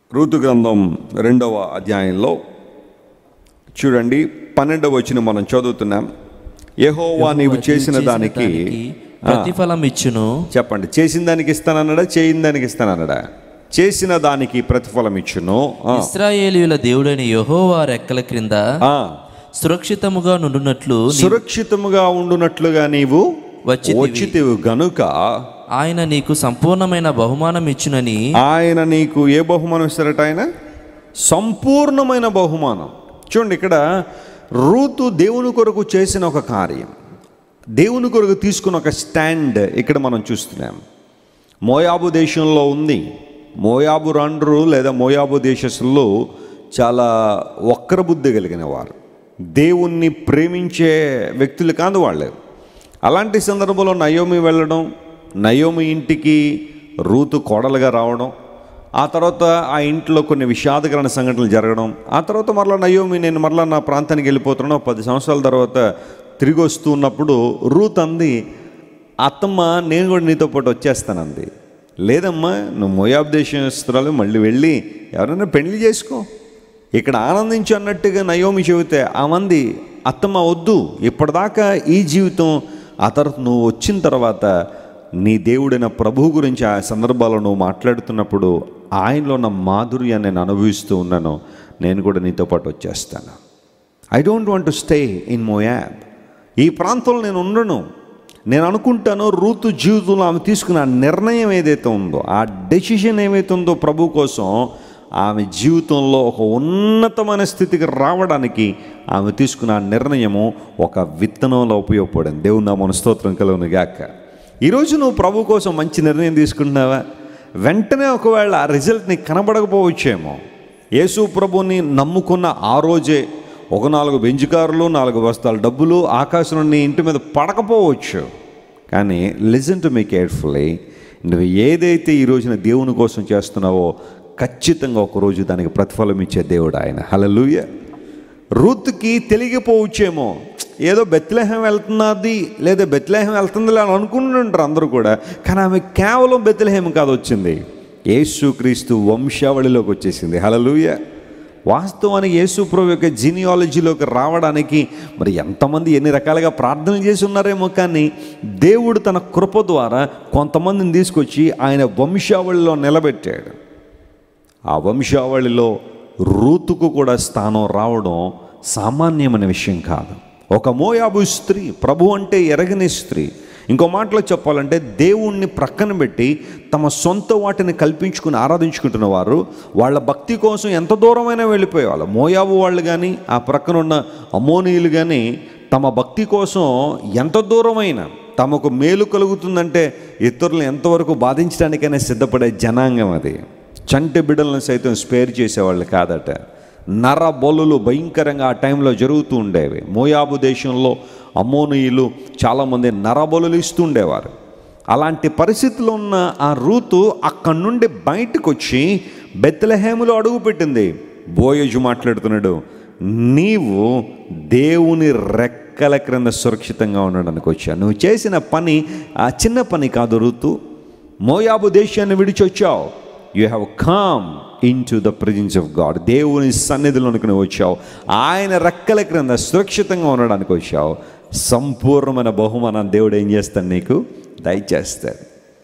ఋతు గ్రంథం రెండవ అధ్యాయంలో చూడండి పన్నెండవ వచ్చిన మనం చదువుతున్నాం యెహోవా నీవు చేసిన దానికి ప్రతిఫలం ఇచ్చును చెప్పండి చేసిన దానికి ఇస్తానన్నాడా చేయని దానికి ఇస్తానన్నాడా చేసిన దానికి ప్రతిఫలం ఇచ్చును ఆ, ఇస్రాయేలీయుల దేవుడైన యెహోవా రెక్కల క్రింద ఆ, సురక్షితముగా నుండునట్లు నీ- సురక్షితముగా ఉండునట్లుగా నీవు వచ్చితివి. వచ్చితివి గనుక ఆయన నీకు సంపూర్ణమైన బహుమానం ఇచ్చునని ఆయన నీకు ఏ బహుమానం ఇస్తారట ఆయన సంపూర్ణమైన బహుమానం చూడండి ఇక్కడ రూతు దేవుని కొరకు చేసిన ఒక కార్యం దేవుని కొరకు తీసుకున్న ఒక స్టాండ్ ఇక్కడ మనం చూస్తున్నాం మోయాబు దేశంలో ఉంది మోయాబు రండ్రు లేదా మోయాబు దేశస్తులు చాలా వక్ర బుద్ధి కలిగిన వారు దేవుణ్ణి ప్రేమించే వ్యక్తులు కాదు వాళ్ళు అలాంటి సందర్భంలో నయోమి వెళ్ళడం నయోమి ఇంటికి రూతు కోడలుగా రావడం ఆ తర్వాత ఆ ఇంట్లో కొన్ని విషాదకరణ సంఘటనలు జరగడం ఆ తర్వాత మరలా నయోమి నేను మరలా నా ప్రాంతానికి వెళ్ళిపోతున్నాను ఒక పది సంవత్సరాల తర్వాత తిరిగి వస్తూ ఉన్నప్పుడు రూత్ అంది అత్తమ్మ నేను కూడా నీతో పాటు వచ్చేస్తానంది లేదమ్మా నువ్వు మోయాబ్ దేశస్తురాలు మళ్ళీ వెళ్ళి ఎవరైనా పెళ్లి చేసుకో ఇక్కడ ఆనందించు అన్నట్టుగా నయోమి చెబితే ఆ మంది అత్తమ్మ వద్దు ఇప్పటిదాకా ఈ జీవితం ఆ తర్వాత నువ్వు వచ్చిన తర్వాత నీ దేవుడైన ప్రభు గురించి ఆ సందర్భాల్లో నువ్వు మాట్లాడుతున్నప్పుడు ఆయనలో ఉన్న మాధుర్యాన్ని నేను అనుభవిస్తూ ఉన్నాను నేను కూడా నీతో పాటు వచ్చేస్తాను I don't want to stay in Moab ఈ ప్రాంతంలో నేను ఉండను నేను అనుకుంటాను రూతు జీవితంలో ఆమె తీసుకున్న ఆ నిర్ణయం ఏదైతే ఉందో ఆ డెసిషన్ ఏమైతే ఉందో ప్రభు కోసం ఆమె జీవితంలో ఒక ఉన్నతమైన స్థితికి రావడానికి ఆమె తీసుకున్న ఆ నిర్ణయము ఒక విత్తనంలో ఉపయోగపడింది దేవుని నా మన స్తోత్రం కలుగును గాక ఈరోజు నువ్వు ప్రభు కోసం మంచి నిర్ణయం తీసుకుంటున్నావా వెంటనే ఒకవేళ ఆ రిజల్ట్ నీకు కనబడకపోవచ్చేమో యేసు ప్రభుని నమ్ముకున్న ఆ రోజే ఒక నాలుగు బెంచుకారులు నాలుగు బస్తాల డబ్బులు ఆకాశం నుండి నీ ఇంటి మీద పడకపోవచ్చు కానీ లిజన్ టు మీ కేర్ఫుల్లీ నువ్వు ఏదైతే ఈ రోజున దేవుని కోసం చేస్తున్నావో ఖచ్చితంగా ఒకరోజు దానికి ప్రతిఫలం ఇచ్చే దేవుడు ఆయన హలలుయ రూత్కి తెలియకపోవచ్చేమో ఏదో బెత్లెహం వెళ్తున్నది లేదా బెత్లెహం వెళ్తుంది అని అనుకుంటుంటారు అందరూ కూడా కానీ ఆమె కేవలం బెత్లెహం కాదు వచ్చింది యేసుక్రీస్తు వంశావళిలోకి వచ్చేసింది హలలుయ వాస్తవానికి యేసు ప్రభు యొక్క జీనియాలజీలోకి రావడానికి మరి ఎంతమంది ఎన్ని రకాలుగా ప్రార్థనలు చేసి ఉన్నారేమో కానీ దేవుడు తన కృప ద్వారా కొంతమందిని తీసుకొచ్చి ఆయన వంశావళిలో నిలబెట్టాడు ఆ వంశావళిలో రూతుకు కూడా స్థానం రావడం సామాన్యమైన విషయం కాదు ఒక మోయాబు స్త్రీ ప్రభు అంటే ఎరగని స్త్రీ ఇంకో మాటలో చెప్పాలంటే దేవుణ్ణి ప్రక్కన పెట్టి తమ సొంత వాటిని కల్పించుకుని ఆరాధించుకుంటున్న వారు వాళ్ళ భక్తి కోసం ఎంత దూరమైనా వెళ్ళిపోయేవాళ్ళు మోయాబు వాళ్ళు కానీ ఆ ప్రక్కన ఉన్న అమోనీయులు కానీ తమ భక్తి కోసం ఎంత దూరమైనా తమకు మేలు కలుగుతుందంటే ఇతరులను ఎంతవరకు బాధించడానికైనా సిద్ధపడే జనాంగం అది చంటి బిడ్డలను సైతం స్పేర్ చేసేవాళ్ళు కాదట నర బొల్లులు భయంకరంగా ఆ టైంలో జరుగుతూ ఉండేవి మోయాబు దేశంలో అమోనీయులు చాలామంది నరబొలులు ఇస్తూ ఉండేవారు అలాంటి పరిస్థితిలో ఉన్న ఆ రూతు అక్కడి నుండి బయటకు వచ్చి బెత్తలహేములో అడుగుపెట్టింది బోయజు మాట్లాడుతున్నాడు నీవు దేవుని రెక్కల క్రింద సురక్షితంగా ఉండడానికి వచ్చా నువ్వు చేసిన పని ఆ చిన్న పని కాదు ఋతు మోయాబు దేశాన్ని విడిచొచ్చావు you have come into the presence of God దేవుని సన్నిధిలోనికి నువ్వు వచ్చావు ఆయన రెక్కల క్రింద సురక్షితంగా ఉండడానికి వచ్చావు సంపూర్ణమైన బహుమానం దేవుడు ఏం చేస్తాడు నీకు దయచేస్తాడు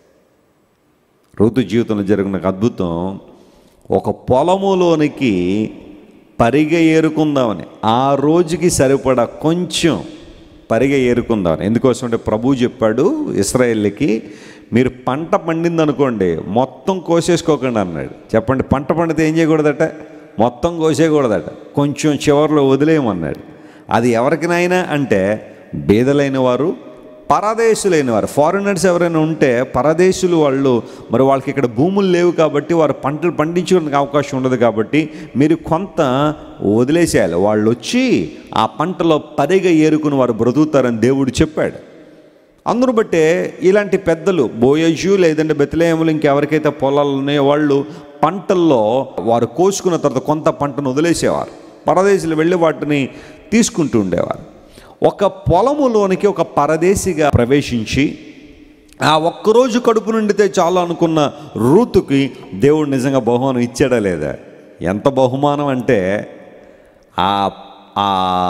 ఋతు జీవితంలో జరిగిన ఒక అద్భుతం ఒక పొలములోనికి పరిగ ఏరుకుందామని ఆ రోజుకి సరిపడా కొంచెం పరిగ ఏరుకుందామని ఎందుకోసం అంటే ప్రభు చెప్పాడు ఇస్రాయేల్కి మీరు పంట పండింది అనుకోండి మొత్తం కోసేసుకోకండి అన్నాడు చెప్పండి పంట పండితే ఏం చేయకూడదట మొత్తం కోసేయకూడదట కొంచెం చివరిలో వదిలేయమన్నాడు అది ఎవరికినైనా అంటే బీదలైన వారు పరదేశులైన వారు ఫారినర్స్ ఎవరైనా ఉంటే పరదేశులు వాళ్ళు మరి వాళ్ళకి ఇక్కడ భూములు లేవు కాబట్టి వారు పంటలు పండించుకోవడానికి అవకాశం ఉండదు కాబట్టి మీరు కొంత వదిలేసేయాలి వాళ్ళు వచ్చి ఆ పంటలో పరిగ ఏరుకుని వారు బ్రతుకుతారని దేవుడు చెప్పాడు అందును బట్టే ఇలాంటి పెద్దలు బోయజు లేదంటే బెతలేములు ఇంకెవరికైతే పొలాలు ఉన్నాయో వాళ్ళు పంటల్లో వారు కోసుకున్న తర్వాత కొంత పంటను వదిలేసేవారు పరదేశులు వెళ్ళి వాటిని తీసుకుంటూ ఉండేవారు ఒక పొలములోనికి ఒక పరదేశిగా ప్రవేశించి ఆ ఒక్కరోజు కడుపు నిండితే చాలు అనుకున్న రూతుకి దేవుడు నిజంగా బహుమానం ఇచ్చాడా లేదా ఎంత బహుమానం అంటే ఆ ఆ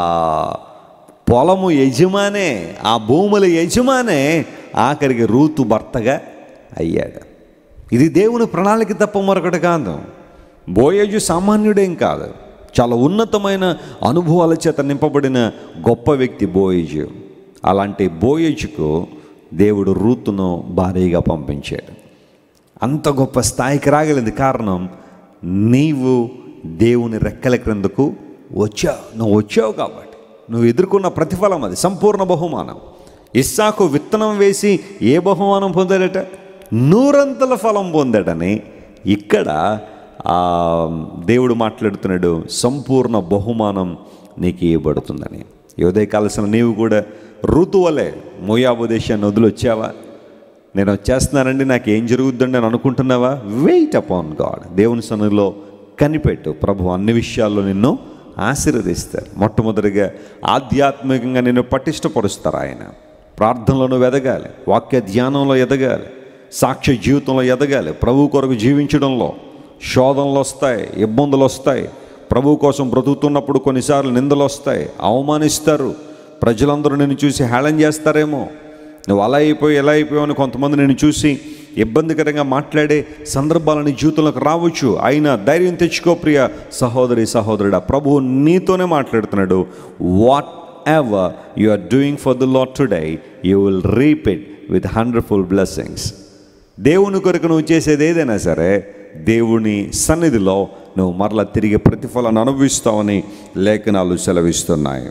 పొలము యజమానే ఆ భూముల యజమానే ఆఖరికి రూతు భర్తగా అయ్యాడు ఇది దేవుని ప్రణాళిక తప్ప మరొకటి కాదు బోయేజు సామాన్యుడేం కాదు చాలా ఉన్నతమైన అనుభవాల చేత నింపబడిన గొప్ప వ్యక్తి బోయేజు అలాంటి బోయేజుకు దేవుడు రూతును భారీగా పంపించాడు అంత గొప్ప స్థాయికి రాగలింది కారణం నీవు దేవుని రెక్కల క్రిందకు వచ్చావు నువ్వు వచ్చావు కాబట్టి నువ్వు ఎదుర్కొన్న ప్రతిఫలం అది సంపూర్ణ బహుమానం ఇస్సాకు విత్తనం వేసి ఏ బహుమానం పొందాడట నూరంతల ఫలం పొందాడని ఇక్కడ ఆ, దేవుడు మాట్లాడుతున్నాడు సంపూర్ణ బహుమానం నీకు ఇవ్వబడుతుందని యోదయ కాలసిన నీవు కూడా ఋతువలే మోయాబు దేశాన్ని వదిలొచ్చావా నేను వచ్చేస్తున్నానండి నాకు ఏం జరుగుద్దండి అని అనుకుంటున్నావా వెయిట్ అపాన్ గాడ్ దేవుని సన్నిధిలో కనిపెట్టు ప్రభు అన్ని విషయాల్లో నిన్ను ఆశీర్వదిస్తారు మొట్టమొదటిగా ఆధ్యాత్మికంగా నిన్ను పటిష్టపరుస్తారు ఆయన ప్రార్థనలో నువ్వు ఎదగాలి వాక్య ధ్యానంలో ఎదగాలి సాక్ష్య జీవితంలో ఎదగాలి ప్రభు కొరకు జీవించడంలో శోధనలు వస్తాయి ఇబ్బందులు వస్తాయి ప్రభు కోసం బ్రతుకుతున్నప్పుడు కొన్నిసార్లు నిందలు వస్తాయి అవమానిస్తారు ప్రజలందరూ నిన్ను చూసి హేళన చేస్తారేమో నువ్వు అలా అయిపోయి ఎలా అయిపోయావు అని కొంతమంది నేను చూసి ఇబ్బందికరంగా మాట్లాడే సందర్భాలని జీవితంలోకి రావచ్చు అయినా ధైర్యం తెచ్చుకో ప్రియ సహోదరి సహోదరుడా ప్రభువు నీతోనే మాట్లాడుతున్నాడు whatever you are doing for the Lord today you will reap it with hundredfold blessings దేవుని కొరకు నువ్వు చేసేది ఏదైనా సరే దేవుని సన్నిధిలో నువ్వు మరలా తిరిగి ప్రతిఫలాన్ని అనుభవిస్తావని లేఖనాలు సెలవిస్తున్నాయి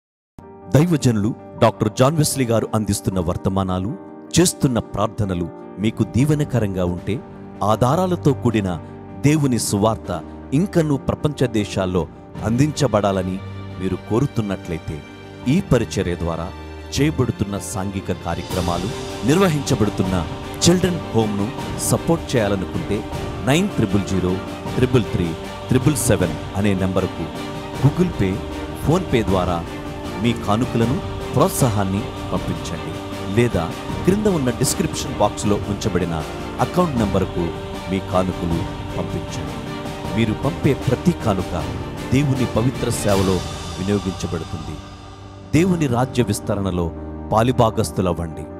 దైవజనులు డాక్టర్ జాన్ వెస్లీ గారు అందిస్తున్న వర్తమానాలు చేస్తున్న ప్రార్థనలు మీకు దీవెనకరంగా ఉంటే ఆధారాలతో కూడిన దేవుని సువార్త ఇంకనూ ప్రపంచ దేశాల్లో అందించబడాలని మీరు కోరుతున్నట్లయితే ఈ పరిచర్య ద్వారా చేయబడుతున్న సాంఘిక కార్యక్రమాలు నిర్వహించబడుతున్న చిల్డ్రన్ హోమ్ను సపోర్ట్ చేయాలనుకుంటే nine triple zero triple three triple seven అనే నెంబరుకు గూగుల్ పే ఫోన్పే ద్వారా మీ కానుకలను ప్రోత్సాహాన్ని పంపించండి లేదా క్రింద ఉన్న డిస్క్రిప్షన్ బాక్స్లో ఉంచబడిన అకౌంట్ నంబరుకు మీ కానుకలు పంపించండి మీరు పంపే ప్రతి కానుక దేవుని పవిత్ర సేవలో వినియోగించబడుతుంది దేవుని రాజ్య విస్తరణలో పాలిభాగస్తులవ్వండి